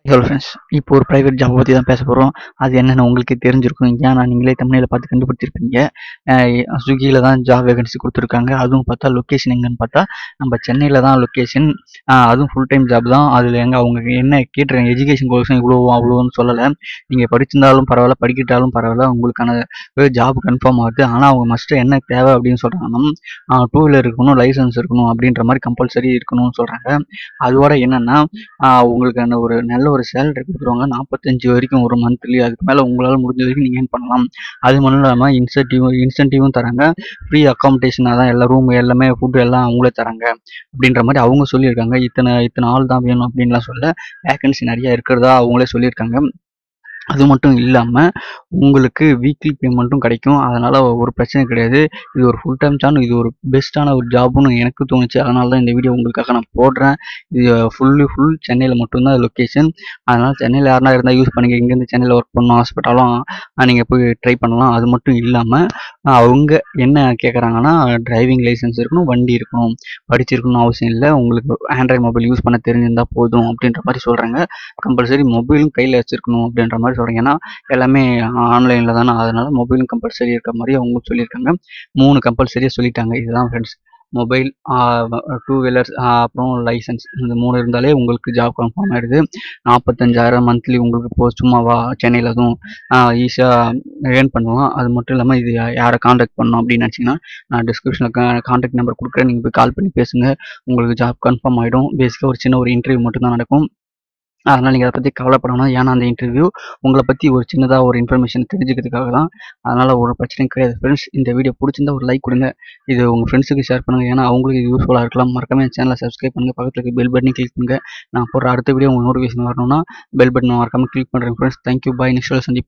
hello friends இப்போ ஒரு private job பற்றி தான் பேச போகிறோம் அது என்னென்னு உங்களுக்கே தெரிஞ்சிருக்கும் ஏன்னா நீங்களே தமிழில் பார்த்து கண்டுபிடிச்சிருப்பீங்க ஸ்விக்கியில் தான் ஜாப் வேகன்சி கொடுத்துருக்காங்க அதுவும் பார்த்தா லொக்கேஷன் எங்கன்னு பார்த்தா நம்ம சென்னையில் தான் லொக்கேஷன் அதுவும் ஃபுல் டைம் ஜாப் தான் அதில் எங்கே அவங்க என்ன கேட்டுருக்காங்க எஜுகேஷன் கோர்ஸும் இவ்வளோ அவ்வளோன்னு சொல்லலை நீங்கள் படிச்சிருந்தாலும் பரவாயில்ல படிக்கிட்டாலும் பரவாயில்ல உங்களுக்கான ஜாப் கன்ஃபார்ம் ஆகுது ஆனால் அவங்க மஸ்ட்டு என்ன தேவை அப்படின்னு சொல்கிறாங்கன்னா டூ வீலர் இருக்கணும் லைசன்ஸ் இருக்கணும் அப்படின்ற மாதிரி கம்பல்சரி இருக்கணும்னு சொல்கிறாங்க அதோட என்னென்னா உங்களுக்கான ஒரு நல்ல ஒரு சேலரி கொடுத்துருவாங்க நாற்பத்தஞ்சு வரைக்கும் ஒரு மந்த்லி அதுக்கு மேலே உங்களால் முடிஞ்ச வரைக்கும் நீங்கள் ஏர்ன் பண்ணலாம் அது மட்டும் இல்லாமல் இன்சென்டிவ் இன்சென்டிவும் தராங்க ஃப்ரீ அக்காமடேஷனாக தான் எல்லா ரூம் எல்லாமே ஃபுட்டு எல்லாம் அவங்களே தராங்க அப்படின்ற மாதிரி அவங்க சொல்லியிருக்காங்க இத்தனை இத்தனை ஆள் தான் வேணும் அப்படின்லாம் சொல்ல வேகன்சி நிறையா இருக்கிறதா அவங்களே சொல்லியிருக்காங்க அது மட்டும் இல்லாமல் உங்களுக்கு வீக்லி பேமெண்ட்டும் கிடைக்கும் அதனால் ஒரு பிரச்சனை கிடையாது இது ஒரு ஃபுல் டைம் சேனல் இது ஒரு பெஸ்ட்டான ஒரு ஜாப்னு எனக்கு தோணுச்சு அதனால தான் இந்த வீடியோ உங்களுக்காக நான் போடுறேன் இது ஃபுல்லி ஃபுல் சென்னையில் மட்டும்தான் லொக்கேஷன் அதனால் சென்னையில் யாருனா இருந்தால் யூஸ் பண்ணிக்க இங்கேருந்து சென்னையில் ஒர்க் பண்ணணும் ஹாஸ்பிட்டலும் நீங்கள் போய் ட்ரை பண்ணலாம் அது மட்டும் இல்லாமல் அவங்க என்ன கேட்குறாங்கன்னா டிரைவிங் லைசன்ஸ் இருக்கணும் வண்டி இருக்கணும் படிச்சிருக்கணும் அவசியம் இல்லை உங்களுக்கு ஆண்ட்ராய்ட் மொபைல் யூஸ் பண்ண தெரிஞ்சிருந்தால் போதும் அப்படின்ற மாதிரி சொல்கிறாங்க கம்பல்சரி மொபைலும் கையில் வச்சுருக்கணும் அப்படின்ற மாதிரி சொல்கிறேன் ஏன்னா எல்லாமே ஆன்லைனில் தானே அதனால் மொபைலும் கம்பல்சரி இருக்க மாதிரி அவங்க சொல்லியிருக்காங்க மூணு கம்பல்சரியாக சொல்லிட்டாங்க இதுதான் ஃப்ரெண்ட்ஸ் மொபைல் டூ வீலர்ஸ் அப்புறம் லைசன்ஸ் இந்த மூணு இருந்தாலே உங்களுக்கு ஜாப் கன்ஃபார்ம் ஆகிடுது நாற்பத்தஞ்சாயிரம் மந்த்லி உங்களுக்கு இப்போ சும்மாவா சென்னையில் அதுவும் ஈஸியாக ஏர்ன் பண்ணலாம் அது மட்டும் இல்லாமல் இது யாரை காண்டாக்ட் பண்ணணும் அப்படின்னு நினச்சிங்கன்னா நான் டிஸ்கிரிப்ஷனில் காண்டாக்ட் நம்பர் கொடுக்குறேன் நீங்கள் போய் கால் பண்ணி பேசுங்க உங்களுக்கு ஜாப் கன்ஃபார்ம் ஆகிடும் பேசிக்காக ஒரு சின்ன ஒரு இன்டர்வியூ மட்டும்தான் நடக்கும் அதனால் நீங்கள் அதை பற்றி கவலைப்படணும் ஏன்னா அந்த இன்டர்வியூ உங்களை பற்றி ஒரு சின்னதாக ஒரு இன்ஃபர்மேஷன் தெரிஞ்சுக்கிறதுக்காக தான் அதனால் ஒரு பிரச்சனையும் கிடையாது ஃப்ரெண்ட்ஸ் இந்த வீடியோ பிடிச்சிருந்தா ஒரு லைக் கொடுங்க இது உங்கள் ஃப்ரெண்ட்ஸுக்கு ஷேர் பண்ணுங்கள் ஏன்னா அவங்களுக்கு இது யூஸ்ஃபுல்லாக இருக்கலாம் மறக்காம என் சேனலை சப்ஸ்கிரைப் பண்ணுங்கள் பக்கத்தில் இருக்க பெல் பட்டனை கிளிக் பண்ணுங்கள் நான் போடுற அடுத்த வீடியோ உங்கள் நோட்டிஃபிகேஷன் வரணும்னா பெல் பட்டன் மறக்காம கிளிக் பண்ணுறேன் ஃப்ரெண்ட்ஸ் தேங்க்யூ பாய் நெக்ஸ்ட் சந்திப்போம்